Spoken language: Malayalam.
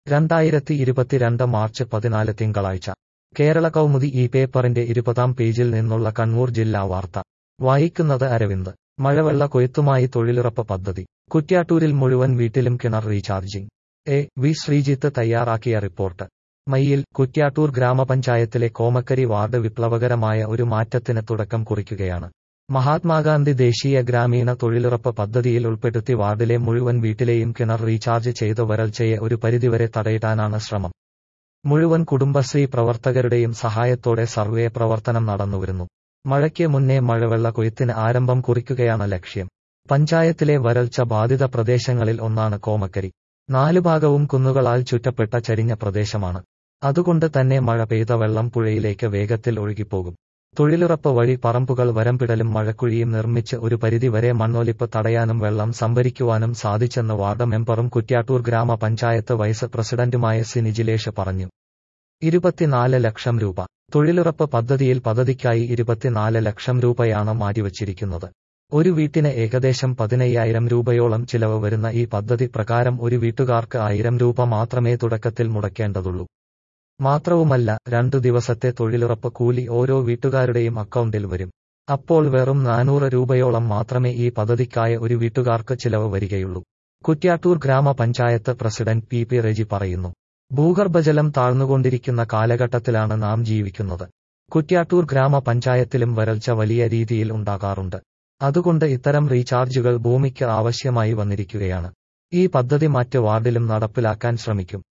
രണ്ടായിരത്തി ഇരുപത്തിരണ്ട് മാർച്ച് പതിനാല് തിങ്കളാഴ്ച കേരള കൗമുദി ഈ പേപ്പറിന്റെ ഇരുപതാം പേജിൽ നിന്നുള്ള കണ്ണൂർ ജില്ലാ വാർത്ത വായിക്കുന്നത് അരവിന്ദ് മഴവെള്ള കൊയ്ത്തുമായി തൊഴിലുറപ്പ് പദ്ധതി കുറ്റ്യാട്ടൂരിൽ മുഴുവൻ വീട്ടിലും കിണർ റീചാർജിംഗ് എ വി ശ്രീജിത്ത് തയ്യാറാക്കിയ റിപ്പോർട്ട് മയ്യിൽ കുറ്റ്യാട്ടൂർ ഗ്രാമപഞ്ചായത്തിലെ കോമക്കരി വാർഡ് വിപ്ലവകരമായ ഒരു മാറ്റത്തിന് തുടക്കം കുറിക്കുകയാണ് മഹാത്മാഗാന്ധി ദേശീയ ഗ്രാമീണ തൊഴിലുറപ്പ് പദ്ധതിയിൽ ഉൾപ്പെടുത്തി വാർഡിലെ മുഴുവൻ വീട്ടിലെയും കിണർ റീചാർജ് ചെയ്ത് വരൾച്ചയെ ഒരു പരിധിവരെ തടയിടാനാണ് ശ്രമം മുഴുവൻ കുടുംബശ്രീ പ്രവർത്തകരുടെയും സഹായത്തോടെ സർവേ പ്രവർത്തനം നടന്നുവരുന്നു മഴയ്ക്ക് മുന്നേ മഴവെള്ള കൊയ്ത്തിന് ആരംഭം കുറിക്കുകയാണ് ലക്ഷ്യം പഞ്ചായത്തിലെ വരൾച്ച ബാധിത പ്രദേശങ്ങളിൽ ഒന്നാണ് കോമക്കരി നാലുഭാഗവും കുന്നുകളാൽ ചുറ്റപ്പെട്ട ചരിഞ്ഞ പ്രദേശമാണ് അതുകൊണ്ട് തന്നെ മഴ പെയ്ത വെള്ളം പുഴയിലേക്ക് വേഗത്തിൽ ഒഴുകിപ്പോകും തൊഴിലുറപ്പ് വഴി പറമ്പുകൾ വരമ്പിടലും മഴക്കുഴിയും നിർമ്മിച്ച് ഒരു പരിധിവരെ മണ്ണൊലിപ്പ് തടയാനും വെള്ളം സംഭരിക്കുവാനും സാധിച്ചെന്ന് വാർഡ് മെമ്പറും കുറ്റ്യാട്ടൂർ ഗ്രാമപഞ്ചായത്ത് വൈസ് പ്രസിഡന്റുമായ സി നിജിലേഷ് പറഞ്ഞു ഇരുപത്തിനാല് ലക്ഷം രൂപ തൊഴിലുറപ്പ് പദ്ധതിയിൽ പദ്ധതിക്കായി ഇരുപത്തിനാല് ലക്ഷം രൂപയാണ് മാറ്റിവച്ചിരിക്കുന്നത് ഒരു വീട്ടിന് ഏകദേശം പതിനയ്യായിരം രൂപയോളം ചിലവ് വരുന്ന ഈ പദ്ധതി പ്രകാരം ഒരു വീട്ടുകാർക്ക് ആയിരം രൂപ മാത്രമേ തുടക്കത്തിൽ മുടക്കേണ്ടതുള്ളൂ മാത്രവുമല്ല രണ്ടു ദിവസത്തെ തൊഴിലുറപ്പ് കൂലി ഓരോ വീട്ടുകാരുടെയും അക്കൗണ്ടിൽ വരും അപ്പോൾ വെറും നാനൂറ് രൂപയോളം മാത്രമേ ഈ പദ്ധതിക്കായ ഒരു വീട്ടുകാർക്ക് ചിലവ് വരികയുള്ളൂ കുറ്റ്യാട്ടൂർ ഗ്രാമപഞ്ചായത്ത് പ്രസിഡന്റ് പി പി റെജി പറയുന്നു ഭൂഗർഭജലം താഴ്ന്നുകൊണ്ടിരിക്കുന്ന കാലഘട്ടത്തിലാണ് നാം ജീവിക്കുന്നത് കുറ്റ്യാട്ടൂർ ഗ്രാമപഞ്ചായത്തിലും വരൾച്ച വലിയ രീതിയിൽ ഉണ്ടാകാറുണ്ട് അതുകൊണ്ട് ഇത്തരം റീചാർജുകൾ ഭൂമിക്ക് ആവശ്യമായി വന്നിരിക്കുകയാണ് ഈ പദ്ധതി മറ്റ് വാർഡിലും നടപ്പിലാക്കാൻ ശ്രമിക്കും